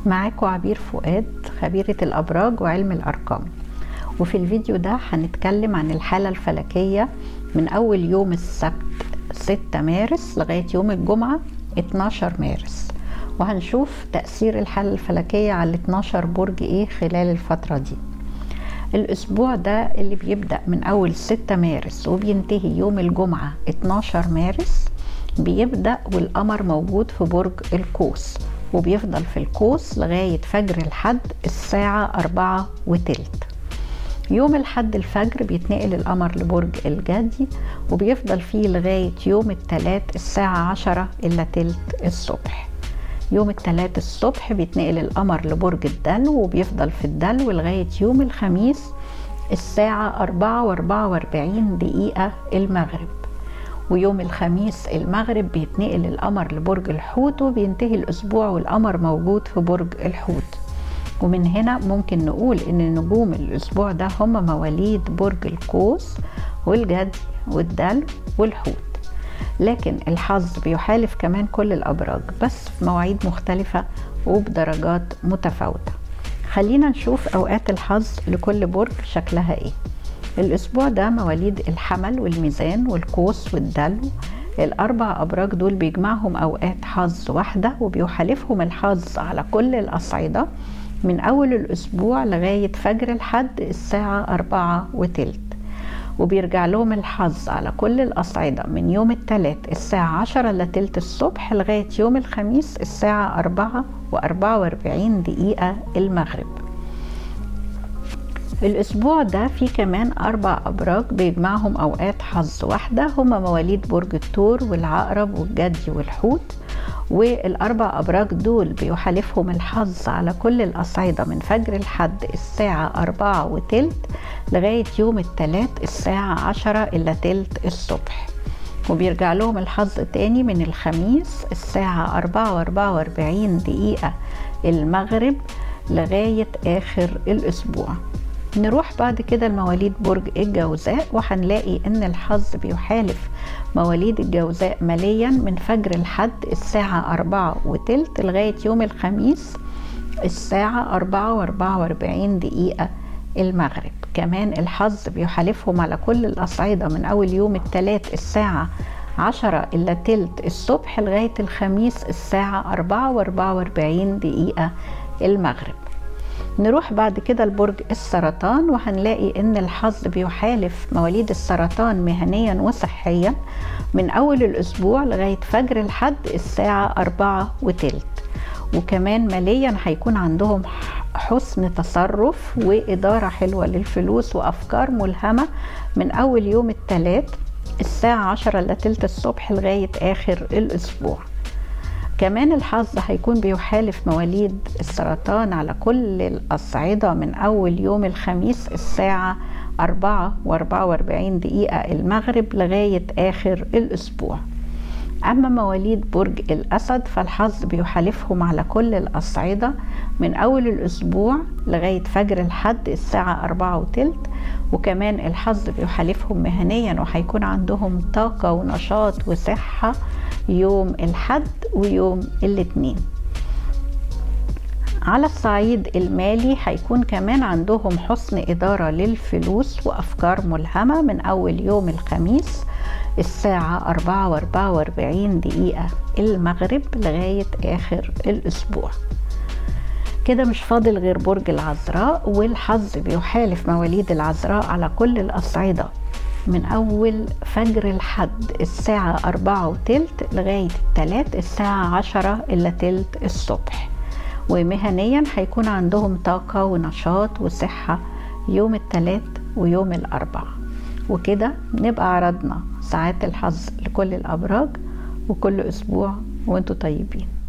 معاكم عبير فؤاد خبيرة الأبراج وعلم الأرقام وفي الفيديو ده هنتكلم عن الحالة الفلكية من أول يوم السبت 6 مارس لغاية يوم الجمعة 12 مارس وهنشوف تأثير الحالة الفلكية على 12 برج إيه خلال الفترة دي الأسبوع ده اللي بيبدأ من أول 6 مارس وبينتهي يوم الجمعة 12 مارس بيبدأ والقمر موجود في برج القوس وبيفضل في القوس لغاية فجر الحد الساعة أربعة وتلت يوم الحد الفجر بيتنقل القمر لبرج الجدي وبيفضل فيه لغاية يوم التلات الساعة عشرة إلا تلت الصبح يوم التلات الصبح بيتنقل القمر لبرج الدلو وبيفضل في الدلو لغاية يوم الخميس الساعة أربعة وأربعة وأربعين دقيقة المغرب ويوم الخميس المغرب بيتنقل القمر لبرج الحوت وبينتهي الأسبوع والقمر موجود في برج الحوت ومن هنا ممكن نقول ان نجوم الاسبوع ده هم مواليد برج القوس والجدي والدلو والحوت لكن الحظ بيحالف كمان كل الابراج بس في مواعيد مختلفه وبدرجات متفاوته خلينا نشوف اوقات الحظ لكل برج شكلها ايه الاسبوع ده مواليد الحمل والميزان والقوس والدلو الاربع ابراج دول بيجمعهم اوقات حظ واحده وبيحالفهم الحظ على كل الاصعده من أول الأسبوع لغاية فجر الحد الساعة أربعة وتلت وبيرجع لهم الحظ على كل الأصعدة من يوم الثلاث الساعة عشرة لتلت الصبح لغاية يوم الخميس الساعة أربعة وأربعة وأربعين دقيقة المغرب الأسبوع ده في كمان أربع أبراج بيجمعهم أوقات حظ واحدة هما مواليد برج الثور والعقرب والجدي والحوت والأربع أبراج دول بيحالفهم الحظ على كل الأصعدة من فجر الحد الساعة أربعة وتلت لغاية يوم التلات الساعة عشرة إلا تلت الصبح وبيرجع لهم الحظ تاني من الخميس الساعة أربعة وأربعة وأربعين دقيقة المغرب لغاية آخر الأسبوع نروح بعد كده لمواليد برج الجوزاء وهنلاقي ان الحظ بيحالف مواليد الجوزاء ماليا من فجر الحد الساعة أربعة وتلت لغاية يوم الخميس الساعة أربعة وأربعة وأربعين دقيقة المغرب كمان الحظ بيحالفهم على كل الأصعدة من أول يوم التلات الساعة عشرة إلا تلت الصبح لغاية الخميس الساعة أربعة وأربعة وأربعين دقيقة المغرب نروح بعد كده لبرج السرطان وهنلاقي ان الحظ بيحالف مواليد السرطان مهنيا وصحيا من اول الاسبوع لغايه فجر الحد الساعه أربعة وتلت وكمان ماليا هيكون عندهم حسن تصرف وإدارة حلوة للفلوس وأفكار ملهمة من أول يوم الثلاث الساعة عشرة إلا تلت الصبح لغاية آخر الأسبوع كمان الحظ هيكون بيحالف مواليد السرطان على كل الأصعدة من أول يوم الخميس الساعة أربعة وأربعة وأربعين دقيقة المغرب لغاية آخر الأسبوع أما مواليد برج الأسد فالحظ بيحالفهم على كل الأصعدة من أول الأسبوع لغاية فجر الحد الساعة أربعة وتلت وكمان الحظ بيحالفهم مهنيا وهيكون عندهم طاقة ونشاط وصحة يوم الحد ويوم الاثنين على الصعيد المالي هيكون كمان عندهم حسن إدارة للفلوس وأفكار ملهمة من أول يوم الخميس الساعة أربعة وأربعة وأربعين دقيقة المغرب لغاية آخر الأسبوع كده مش فاضل غير برج العذراء والحظ بيحالف مواليد العذراء على كل الأصعدة من أول فجر الحد الساعة أربعة وتلت لغاية التلات الساعة عشرة إلا تلت الصبح ومهنيا هيكون عندهم طاقة ونشاط وصحة يوم التلات ويوم الأربعاء وكده نبقى عرضنا ساعات الحظ لكل الأبراج وكل أسبوع وانتوا طيبين